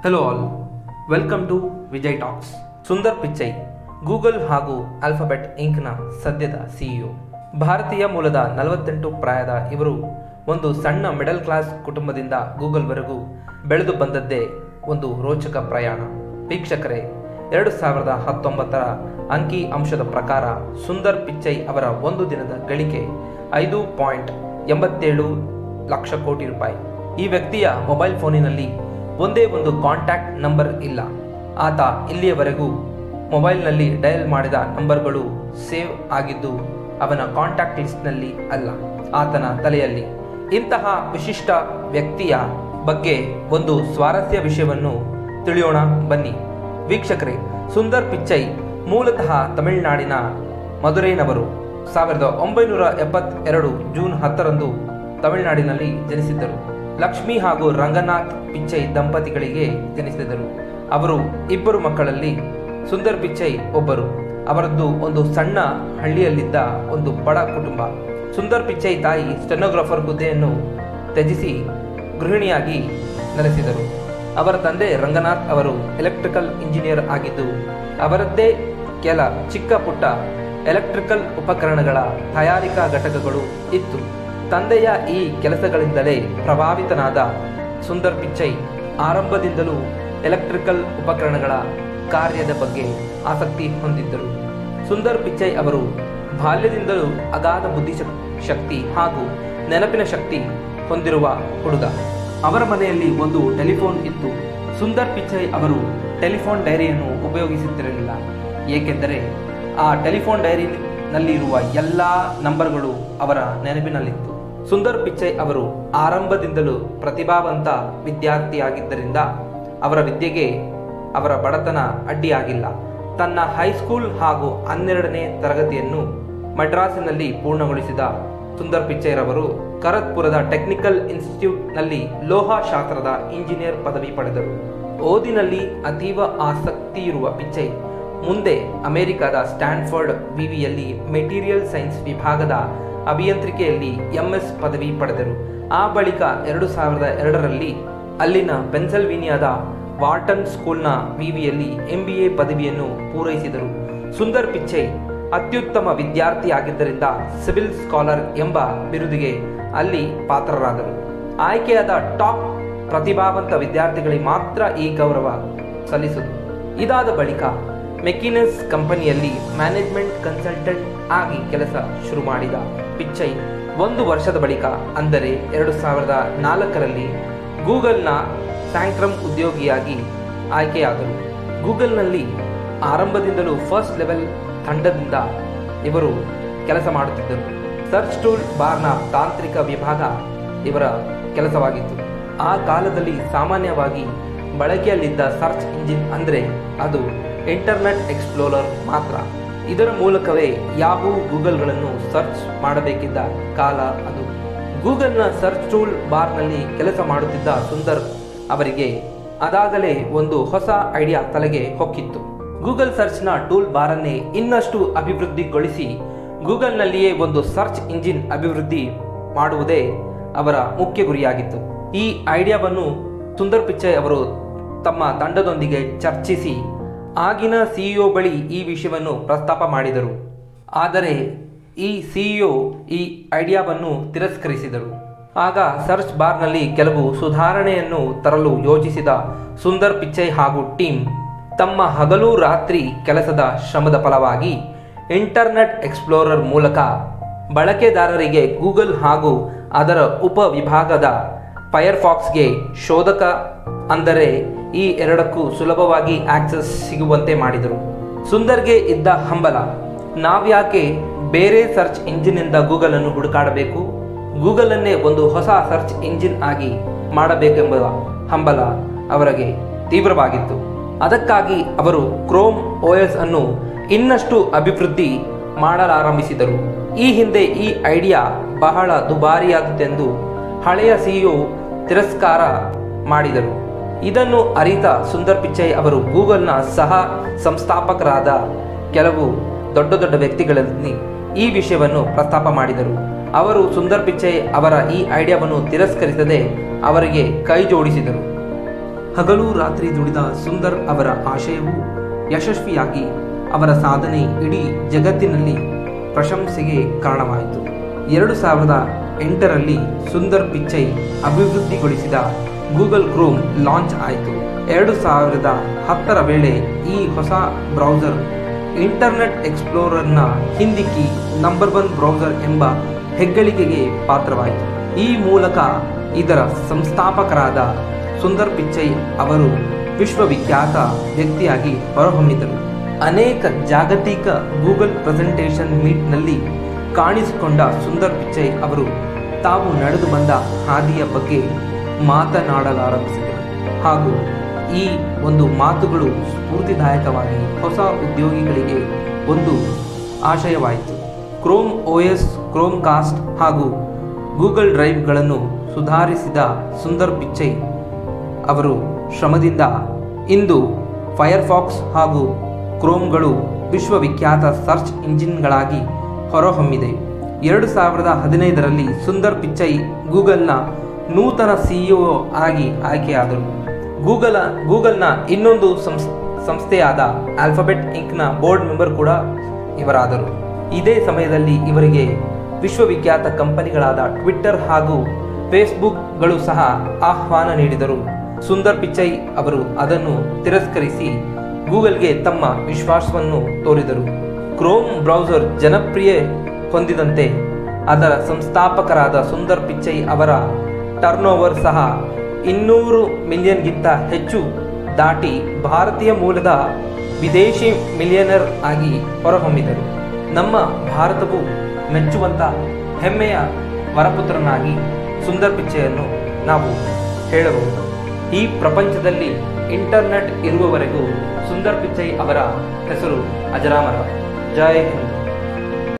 hello all welcome to Vijay talks Sundar Pichai Google ಹಾಗೂ Alphabet ಇಂಕ್ನ ಸದ್ಯದ ಸಿಇಒ ಭಾರತೀಯ ಮೂಲದ ನಲವತ್ತೆಂಟು ಪ್ರಾಯದ ಇವರು ಒಂದು ಸಣ್ಣ ಮಿಡಲ್ ಕ್ಲಾಸ್ ಕುಟುಂಬದಿಂದ ಗೂಗಲ್ವರೆಗೂ ಬೆಳೆದು ಬಂದದ್ದೇ ಒಂದು ರೋಚಕ ಪ್ರಯಾಣ ವೀಕ್ಷಕರೇ ಎರಡು ಸಾವಿರದ ಹತ್ತೊಂಬತ್ತರ ಅಂಕಿ ಅಂಶದ ಪ್ರಕಾರ ಸುಂದರ್ ಪಿಚ್ಚೈ ಅವರ ಒಂದು ದಿನದ ಗಳಿಕೆ ಐದು ಪಾಯಿಂಟ್ ಎಂಬತ್ತೇಳು ಲಕ್ಷ ಕೋಟಿ ರೂಪಾಯಿ ಈ ವ್ಯಕ್ತಿಯ ಮೊಬೈಲ್ ಫೋನಿನಲ್ಲಿ ಒಂದೇ ಒಂದು ಕಾಂಟ್ಯಾಕ್ಟ್ ನಂಬರ್ ಇಲ್ಲ ಆತ ಇಲ್ಲಿಯವರೆಗೂ ಮೊಬೈಲ್ನಲ್ಲಿ ಡಯಲ್ ಮಾಡಿದ ನಂಬರ್ಗಳು ಸೇವ್ ಆಗಿದ್ದು ಅವನ ಕಾಂಟ್ಯಾಕ್ಟ್ ಲಿಸ್ಟ್ನಲ್ಲಿ ಅಲ್ಲ ಆತನ ತಲೆಯಲ್ಲಿ ಇಂತಹ ವಿಶಿಷ್ಟ ವ್ಯಕ್ತಿಯ ಬಗ್ಗೆ ಒಂದು ಸ್ವಾರಸ್ಯ ವಿಷಯವನ್ನು ತಿಳಿಯೋಣ ಬನ್ನಿ ವೀಕ್ಷಕರೇ ಸುಂದರ್ ಪಿಚ್ಚೈ ಮೂಲತಃ ತಮಿಳುನಾಡಿನ ಮಧುರೈನವರು ಸಾವಿರದ ಒಂಬೈನೂರ ಎಪ್ಪತ್ತೆರಡು ಜೂನ್ ಹತ್ತರಂದು ತಮಿಳುನಾಡಿನಲ್ಲಿ ಜನಿಸಿದ್ದರು ಲಕ್ಷ್ಮಿ ಹಾಗೂ ರಂಗನಾಥ್ ಪಿಚ್ಚೈ ದಂಪತಿಗಳಿಗೆ ಜನಿಸಿದರು ಅವರು ಇಬ್ಬರು ಮಕ್ಕಳಲ್ಲಿ ಸುಂದರ್ ಪಿಚ್ಚೈ ಒಬ್ಬರು ಅವರದ್ದು ಒಂದು ಸಣ್ಣ ಹಳ್ಳಿಯಲ್ಲಿದ್ದ ಒಂದು ಬಡ ಕುಟುಂಬ ಸುಂದರ್ ಪಿಚ್ಚೈ ತಾಯಿ ಸ್ಟೆನೋಗ್ರಾಫರ್ ಹುದ್ದೆಯನ್ನು ತ್ಯಜಿಸಿ ಗೃಹಿಣಿಯಾಗಿ ನೆಲೆಸಿದರು ಅವರ ತಂದೆ ರಂಗನಾಥ್ ಅವರು ಎಲೆಕ್ಟ್ರಿಕಲ್ ಇಂಜಿನಿಯರ್ ಆಗಿದ್ದು ಅವರದ್ದೇ ಕೆಲ ಚಿಕ್ಕ ಪುಟ್ಟ ಎಲೆಕ್ಟ್ರಿಕಲ್ ಉಪಕರಣಗಳ ತಯಾರಿಕಾ ಘಟಕಗಳು ಇತ್ತು ತಂದೆಯ ಈ ಕೆಲಸಗಳಿಂದಲೇ ಪ್ರಭಾವಿತನಾದ ಸುಂದರ್ ಪಿಚ್ಚೈ ಆರಂಭದಿಂದಲೂ ಎಲೆಕ್ಟ್ರಿಕಲ್ ಉಪಕರಣಗಳ ಕಾರ್ಯದ ಬಗ್ಗೆ ಆಸಕ್ತಿ ಹೊಂದಿದ್ದರು ಸುಂದರ್ ಪಿಚ್ಚೈ ಅವರು ಬಾಲ್ಯದಿಂದಲೂ ಅಗಾಧ ಬುದ್ಧಿ ಶಕ್ತಿ ಹಾಗೂ ನೆನಪಿನ ಶಕ್ತಿ ಹೊಂದಿರುವ ಹುಡುಗ ಅವರ ಮನೆಯಲ್ಲಿ ಒಂದು ಟೆಲಿಫೋನ್ ಇತ್ತು ಸುಂದರ್ ಪಿಚ್ಚೈ ಅವರು ಟೆಲಿಫೋನ್ ಡೈರಿಯನ್ನು ಉಪಯೋಗಿಸುತ್ತಿರಲಿಲ್ಲ ಏಕೆಂದರೆ ಆ ಟೆಲಿಫೋನ್ ಡೈರಿನಲ್ಲಿರುವ ಎಲ್ಲ ನಂಬರ್ಗಳು ಅವರ ನೆನಪಿನಲ್ಲಿತ್ತು ಸುಂದರ್ ಪಿಚ್ಚೈ ಅವರು ಆರಂಭದಿಂದಲೂ ಪ್ರತಿಭಾವಂತ ವಿದ್ಯಾರ್ಥಿಯಾಗಿದ್ದರಿಂದ ಅವರ ವಿದ್ಯೆಗೆ ಅವರ ಬಡತನ ಅಡ್ಡಿಯಾಗಿಲ್ಲ ತನ್ನ ಹೈಸ್ಕೂಲ್ ಹಾಗೂ ಹನ್ನೆರಡನೇ ತರಗತಿಯನ್ನು ಮಡ್ರಾಸಿನಲ್ಲಿ ಪೂರ್ಣಗೊಳಿಸಿದ ಸುಂದರ್ ಪಿಚ್ಚೈರವರು ಕರತ್ಪುರದ ಟೆಕ್ನಿಕಲ್ ಇನ್ಸ್ಟಿಟ್ಯೂಟ್ನಲ್ಲಿ ಲೋಹಶಾಸ್ತ್ರದ ಇಂಜಿನಿಯರ್ ಪದವಿ ಪಡೆದರು ಓದಿನಲ್ಲಿ ಅತೀವ ಆಸಕ್ತಿಯಿರುವ ಪಿಚ್ಚೈ ಮುಂದೆ ಅಮೆರಿಕದ ಸ್ಟ್ಯಾನ್ಫರ್ಡ್ ವಿವಿಯಲ್ಲಿ ಮೆಟೀರಿಯಲ್ ಸೈನ್ಸ್ ವಿಭಾಗದ ಅಭಿಯಾಂತ್ರಿಕೆಯಲ್ಲಿ ಎಂಎಸ್ ಪದವಿ ಪಡೆದರು ಆ ಬಳಿಕ ಎರಡು ಸಾವಿರದ ಎರಡರಲ್ಲಿ ಅಲ್ಲಿನ ಪೆನ್ಸಿಲ್ವೇನಿಯಾದ ವಾರ್ಟನ್ ಸ್ಕೂಲ್ನ ವಿವಿಯಲ್ಲಿ ಎಂಬಿಎ ಪದವಿಯನ್ನು ಪೂರೈಸಿದರು ಸುಂದರ್ ಪಿಚ್ಚೈ ಅತ್ಯುತ್ತಮ ವಿದ್ಯಾರ್ಥಿಯಾಗಿದ್ದರಿಂದ ಸಿವಿಲ್ ಸ್ಕಾಲರ್ ಎಂಬ ಬಿರುದಿಗೆ ಅಲ್ಲಿ ಪಾತ್ರರಾದರು ಆಯ್ಕೆಯಾದ ಟಾಪ್ ಪ್ರತಿಭಾವಂತ ವಿದ್ಯಾರ್ಥಿಗಳಿಗೆ ಮಾತ್ರ ಈ ಗೌರವ ಸಲ್ಲಿಸುವುದು ಇದಾದ ಬಳಿಕ ಮೆಕಿನಸ್ ಕಂಪನಿಯಲ್ಲಿ ಮ್ಯಾನೇಜ್ಮೆಂಟ್ ಕನ್ಸಲ್ಟೆಂಟ್ ಆಗಿ ಕೆಲಸ ಶುರು ಮಾಡಿದ ಪಿಚ್ಚೈ ಒಂದು ವರ್ಷದ ಬಳಿಕ ಅಂದರೆ ಎರಡು ಸಾವಿರದ ನಾಲ್ಕರಲ್ಲಿ ಗೂಗಲ್ನ ಸ್ಯಾಂಕ್ರಮ್ ಉದ್ಯೋಗಿಯಾಗಿ ಆಯ್ಕೆಯಾದರು ಗೂಗಲ್ನಲ್ಲಿ ಆರಂಭದಿಂದಲೂ ಫಸ್ಟ್ ಲೆವೆಲ್ ತಂಡದಿಂದ ಇವರು ಕೆಲಸ ಮಾಡುತ್ತಿದ್ದರು ಸರ್ಚ್ ಟೂಲ್ ಬಾರ್ನ ತಾಂತ್ರಿಕ ವಿಭಾಗ ಇವರ ಕೆಲಸವಾಗಿತ್ತು ಆ ಕಾಲದಲ್ಲಿ ಸಾಮಾನ್ಯವಾಗಿ ಬಳಕೆಯಲ್ಲಿದ್ದ ಸರ್ಚ್ ಇಂಜಿನ್ ಅಂದರೆ ಅದು ಇಂಟರ್ನೆಟ್ ಎಕ್ಸ್ಪ್ಲೋರರ್ ಮಾತ್ರ ಇದರ ಮೂಲಕವೇ ಯಾಹೂ ಗೂಗಲ್ಗಳನ್ನು ಸರ್ಚ್ ಮಾಡಬೇಕಿದ್ದ ಕಾಲ ಅದು ಗೂಗಲ್ನ ಸರ್ಚ್ ಟೂಲ್ ಬಾರ್ನಲ್ಲಿ ಕೆಲಸ ಮಾಡುತ್ತಿದ್ದ ಸುಂದರ್ ಅವರಿಗೆ ಅದಾಗಲೇ ಒಂದು ಹೊಸ ಐಡಿಯಾ ತಲೆಗೆ ಹೊಕ್ಕಿತ್ತು ಗೂಗಲ್ ಸರ್ಚ್ನ ಟೂಲ್ ಬಾರನ್ನೇ ಇನ್ನಷ್ಟು ಅಭಿವೃದ್ಧಿಗೊಳಿಸಿ ಗೂಗಲ್ನಲ್ಲಿಯೇ ಒಂದು ಸರ್ಚ್ ಇಂಜಿನ್ ಅಭಿವೃದ್ಧಿ ಮಾಡುವುದೇ ಅವರ ಮುಖ್ಯ ಗುರಿಯಾಗಿತ್ತು ಈ ಐಡಿಯಾವನ್ನು ಸುಂದರ್ ಪಿಚ್ಚೈ ಅವರು ತಮ್ಮ ತಂಡದೊಂದಿಗೆ ಚರ್ಚಿಸಿ ಆಗಿನ ಸಿಇಒ ಬಳಿ ಈ ವಿಷಯವನ್ನು ಪ್ರಸ್ತಾಪ ಮಾಡಿದರು ಆದರೆ ಈ ಸಿಇಒ ಈ ಐಡಿಯಾವನ್ನು ತಿರಸ್ಕರಿಸಿದರು ಆಗ ಸರ್ಚ್ ಬಾರ್ನಲ್ಲಿ ಕೆಲವು ಸುಧಾರಣೆಯನ್ನು ತರಲು ಯೋಜಿಸಿದ ಸುಂದರ್ ಪಿಚ್ಚೈ ಹಾಗೂ ಟೀಮ್ ತಮ್ಮ ಹಗಲು ರಾತ್ರಿ ಕೆಲಸದ ಶ್ರಮದ ಫಲವಾಗಿ ಇಂಟರ್ನೆಟ್ ಎಕ್ಸ್ಪ್ಲೋರರ್ ಮೂಲಕ ಬಳಕೆದಾರರಿಗೆ ಗೂಗಲ್ ಹಾಗೂ ಅದರ ಉಪವಿಭಾಗದ ಫೈರ್ಫಾಕ್ಸ್ಗೆ ಶೋಧಕ ಅಂದರೆ ಈ ಎರಡಕ್ಕೂ ಸುಲಭವಾಗಿ ಆಕ್ಸೆಸ್ ಸಿಗುವಂತೆ ಮಾಡಿದರು ಸುಂದರ್ಗೆ ಇದ್ದ ಹಂಬಲ ನಾವ್ಯಾಕೆ ಬೇರೆ ಸರ್ಚ್ ಇಂಜಿನ್ನಿಂದ ಗೂಗಲ್ ಅನ್ನು ಹುಡುಕಾಡಬೇಕು ಗೂಗಲ್ ಅನ್ನೇ ಒಂದು ಹೊಸ ಸರ್ಚ್ ಇಂಜಿನ್ ಆಗಿ ಮಾಡಬೇಕೆಂಬ ಹಂಬಲ ಅವರಿಗೆ ತೀವ್ರವಾಗಿತ್ತು ಅದಕ್ಕಾಗಿ ಅವರು ಕ್ರೋಮ್ ಓಎಸ್ ಅನ್ನು ಇನ್ನಷ್ಟು ಅಭಿವೃದ್ಧಿ ಮಾಡಲಾರಂಭಿಸಿದರು ಈ ಹಿಂದೆ ಈ ಐಡಿಯಾ ಬಹಳ ದುಬಾರಿಯಾದುದೆಂದು ಹಳೆಯ ಸಿಇಒ ತಿರಸ್ಕಾರ ಮಾಡಿದರು ಇದನ್ನು ಅರಿತ ಸುಂದರ್ ಪಿಚ್ಚೈ ಅವರು ಗೂಗಲ್ನ ಸಹ ಸಂಸ್ಥಾಪಕರಾದ ಕೆಲವು ದೊಡ್ಡ ದೊಡ್ಡ ವ್ಯಕ್ತಿಗಳಲ್ಲಿ ಈ ವಿಷಯವನ್ನು ಪ್ರಸ್ತಾಪ ಮಾಡಿದರು ಅವರು ಸುಂದರ್ ಪಿಚ್ಚೈ ಅವರ ಈ ಐಡಿಯಾವನ್ನು ತಿರಸ್ಕರಿಸದೆ ಅವರಿಗೆ ಕೈ ಜೋಡಿಸಿದರು ಹಗಲು ರಾತ್ರಿ ದುಡಿದ ಸುಂದರ್ ಅವರ ಆಶಯವು ಯಶಸ್ವಿಯಾಗಿ ಅವರ ಸಾಧನೆ ಇಡೀ ಜಗತ್ತಿನಲ್ಲಿ ಪ್ರಶಂಸೆಗೆ ಕಾರಣವಾಯಿತು ಎರಡು ಸಾವಿರದ ಎಂಟರಲ್ಲಿ ಸುಂದರ್ ಪಿಚ್ಚೈ ಅಭಿವೃದ್ಧಿಗೊಳಿಸಿದ ಗೂಗಲ್ ಕ್ರೋಮ್ ಲಾಂಚ್ ಆಯಿತು ಎರಡು ಸಾವಿರದ ಹತ್ತರ ವೇಳೆ ಈ ಹೊಸ ಬ್ರೌಸರ್ ಇಂಟರ್ನೆಟ್ ಎಕ್ಸ್ಪ್ಲೋರರ್ನ ಹಿಂದಿಕ್ಕಿ ನಂಬರ್ ಒನ್ ಬ್ರೌಸರ್ ಎಂಬ ಹೆಗ್ಗಳಿಕೆಗೆ ಪಾತ್ರವಾಯಿತು ಈ ಮೂಲಕ ಇದರ ಸಂಸ್ಥಾಪಕರಾದ ಸುಂದರ್ ಪಿಚ್ಚೈ ಅವರು ವಿಶ್ವವಿಖ್ಯಾತ ವ್ಯಕ್ತಿಯಾಗಿ ಹೊರಹೊಮ್ಮಿದರು ಅನೇಕ ಜಾಗತಿಕ ಗೂಗಲ್ ಪ್ರೆಸೆಂಟೇಷನ್ ಮೀಟ್ನಲ್ಲಿ ಕಾಣಿಸಿಕೊಂಡ ಸುಂದರ್ ಪಿಚ್ಚೈ ಅವರು ತಾವು ನಡೆದು ಬಂದ ಹಾದಿಯ ಬಗ್ಗೆ ಮಾತನಾಡಲಾರಂಭಿಸಿದರು ಹಾಗೂ ಈ ಒಂದು ಮಾತುಗಳು ಸ್ಫೂರ್ತಿದಾಯಕವಾಗಿ ಹೊಸ ಉದ್ಯೋಗಿಗಳಿಗೆ ಒಂದು ಆಶಯವಾಯಿತು ಕ್ರೋಮ್ ಓಎಸ್ ಕ್ರೋಮ್ ಕಾಸ್ಟ್ ಹಾಗೂ ಗೂಗಲ್ ಡ್ರೈವ್ಗಳನ್ನು ಸುಧಾರಿಸಿದ ಸುಂದರ್ ಪಿಚ್ಚೈ ಅವರು ಶ್ರಮದಿಂದ ಇಂದು ಫೈರ್ಫಾಕ್ಸ್ ಹಾಗೂ ಕ್ರೋಮ್ಗಳು ವಿಶ್ವವಿಖ್ಯಾತ ಸರ್ಚ್ ಇಂಜಿನ್ಗಳಾಗಿ ಹೊರಹೊಮ್ಮಿದೆ ಎರಡು ಸಾವಿರದ ಹದಿನೈದರಲ್ಲಿ ಸುಂದರ್ ಪಿಚ್ಚೈ ಗೂಗಲ್ನ ನೂತನ ಸಿಇಒ ಆಗಿ ಆಯ್ಕೆಯಾದರು ಗೂಗಲ್ ಗೂಗಲ್ನ ಇನ್ನೊಂದು ಸಂಸ್ ಸಂಸ್ಥೆಯಾದ ಆಲ್ಫಾಬೆಟ್ ಇಂಕ್ನ ಬೋರ್ಡ್ ಮೆಂಬರ್ ಕೂಡ ಇವರಾದರು ಇದೇ ಸಮಯದಲ್ಲಿ ಇವರಿಗೆ ವಿಶ್ವವಿಖ್ಯಾತ ಕಂಪನಿಗಳಾದ ಟ್ವಿಟ್ಟರ್ ಹಾಗೂ ಫೇಸ್ಬುಕ್ಗಳು ಸಹ ಆಹ್ವಾನ ನೀಡಿದರು ಸುಂದರ್ ಪಿಚ್ಚೈ ಅವರು ಅದನ್ನು ತಿರಸ್ಕರಿಸಿ ಗೂಗಲ್ಗೆ ತಮ್ಮ ವಿಶ್ವಾಸವನ್ನು ತೋರಿದರು ಕ್ರೋಮ್ ಬ್ರೌಸರ್ ಜನಪ್ರಿಯ ಹೊಂದಿದಂತೆ ಅದರ ಸಂಸ್ಥಾಪಕರಾದ ಸುಂದರ್ ಪಿಚ್ಚೈ ಅವರ ಟರ್ನ್ ಓವರ್ ಸಹ ಇನ್ನೂರು ಮಿಲಿಯನ್ಗಿಂತ ಹೆಚ್ಚು ದಾಟಿ ಭಾರತೀಯ ಮೂಲದ ವಿದೇಶಿ ಮಿಲಿಯನರ್ ಆಗಿ ಹೊರಹೊಮ್ಮಿದರು ನಮ್ಮ ಭಾರತವು ಮೆಚ್ಚುವಂತ ಹೆಮ್ಮೆಯ ವರಪುತ್ರನಾಗಿ ಸುಂದರ್ ಪಿಚ್ಚೆಯನ್ನು ನಾವು ಹೇಳಬಹುದು ಈ ಪ್ರಪಂಚದಲ್ಲಿ ಇಂಟರ್ನೆಟ್ ಇರುವವರೆಗೂ ಸುಂದರ್ ಪಿಚ್ಚೈ ಅವರ ಹೆಸರು ಅಜರಾಮರ ಜೈ ಹಿಂದ್